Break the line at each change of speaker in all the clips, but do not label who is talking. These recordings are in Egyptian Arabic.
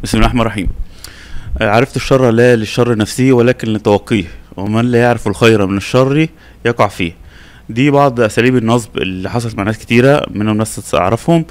بسم الله الرحمن الرحيم آه، عرفت الشر لا للشر نفسه ولكن لتوقيه ومن لا يعرف الخير من الشر يقع فيه دي بعض اساليب النصب اللي حصلت مع ناس كتيره منهم ناس اعرفهم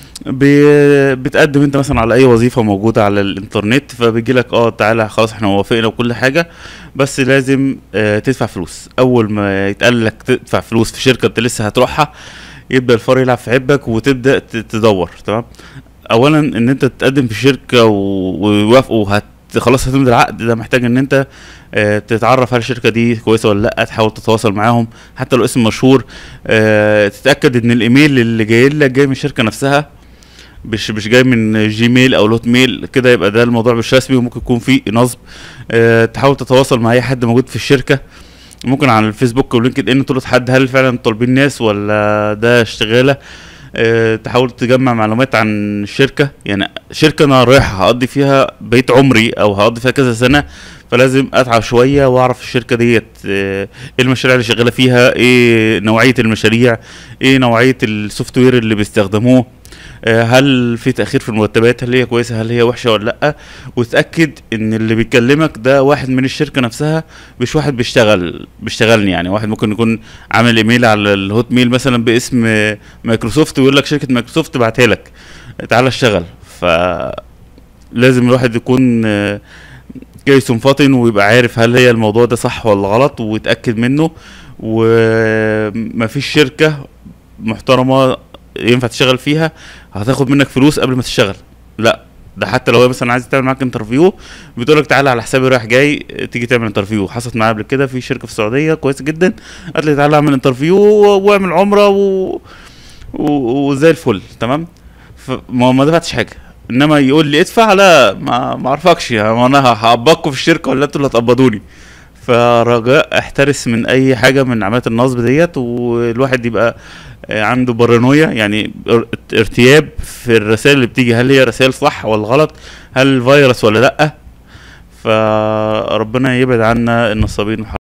ب- بتقدم انت مثلا على اي وظيفه موجوده على الانترنت فبيجي لك اه تعالى خلاص احنا وافقنا وكل حاجه بس لازم آه تدفع فلوس اول ما يتقال لك تدفع فلوس في شركه انت لسه هتروحها يبدا الفار يلعب في عبك وتبدا ت- تدور تمام اولا ان انت تقدم في شركه و- ويوافقوا هت خلاص هتمضي العقد ده محتاج ان انت آه، تتعرف هل الشركه دي كويسه ولا لا تحاول تتواصل معاهم حتى لو اسم مشهور آه، تتاكد ان الايميل اللي جاي لك جاي من الشركه نفسها مش مش جاي من جيميل او لوت ميل كده يبقى ده الموضوع مش رسمي وممكن يكون فيه نصب آه، تحاول تتواصل مع اي حد موجود في الشركه ممكن على الفيسبوك ولينكد ان تلقط حد هل فعلا طالبين ناس ولا ده اشتغاله آه، تحاول تجمع معلومات عن الشركه يعني شركه انا رايح هقضي فيها بقيت عمري او هقضي فيها كذا سنه فلازم اتعب شويه واعرف الشركه ديت آه، ايه المشاريع اللي شغاله فيها ايه نوعيه المشاريع ايه نوعيه السوفت وير اللي بيستخدموه آه، هل في تاخير في المرتبات هل هي كويسه هل هي وحشه ولا لا وتاكد ان اللي بيكلمك ده واحد من الشركه نفسها مش واحد بيشتغل بيشتغلني يعني واحد ممكن يكون عامل ايميل على الهوت ميل مثلا باسم آه، مايكروسوفت ويقول لك شركه مايكروسوفت بعتها لك تعالى اشتغل ف لازم الواحد يكون آه، كيس فاطن ويبقى عارف هل هي الموضوع ده صح ولا غلط ويتاكد منه ومفيش شركه محترمه ينفع تشتغل فيها هتاخد منك فلوس قبل ما تشتغل لا ده حتى لو هي مثلا عايز تعمل معاك انترفيو بتقول لك تعالى على حسابي رايح جاي تيجي تعمل انترفيو حصلت معايا قبل كده في شركه في السعوديه كويسه جدا قالت لي تعالى اعمل انترفيو واعمل عمره و... و... وزي الفل تمام فما ما دفعتش حاجه انما يقول لي ادفع لا ما ما اعرفكش يعني انا هقبضكم في الشركه ولا انتوا اللي هتقبضوني فرجاء احترس من اي حاجه من عمليات النصب ديت والواحد يبقى آه، عنده بارانويا يعني ار- ارتياب في الرسائل اللي بتيجي هل هي رسائل صح ولا غلط هل فيروس ولا لا فربنا يبعد عنا النصابين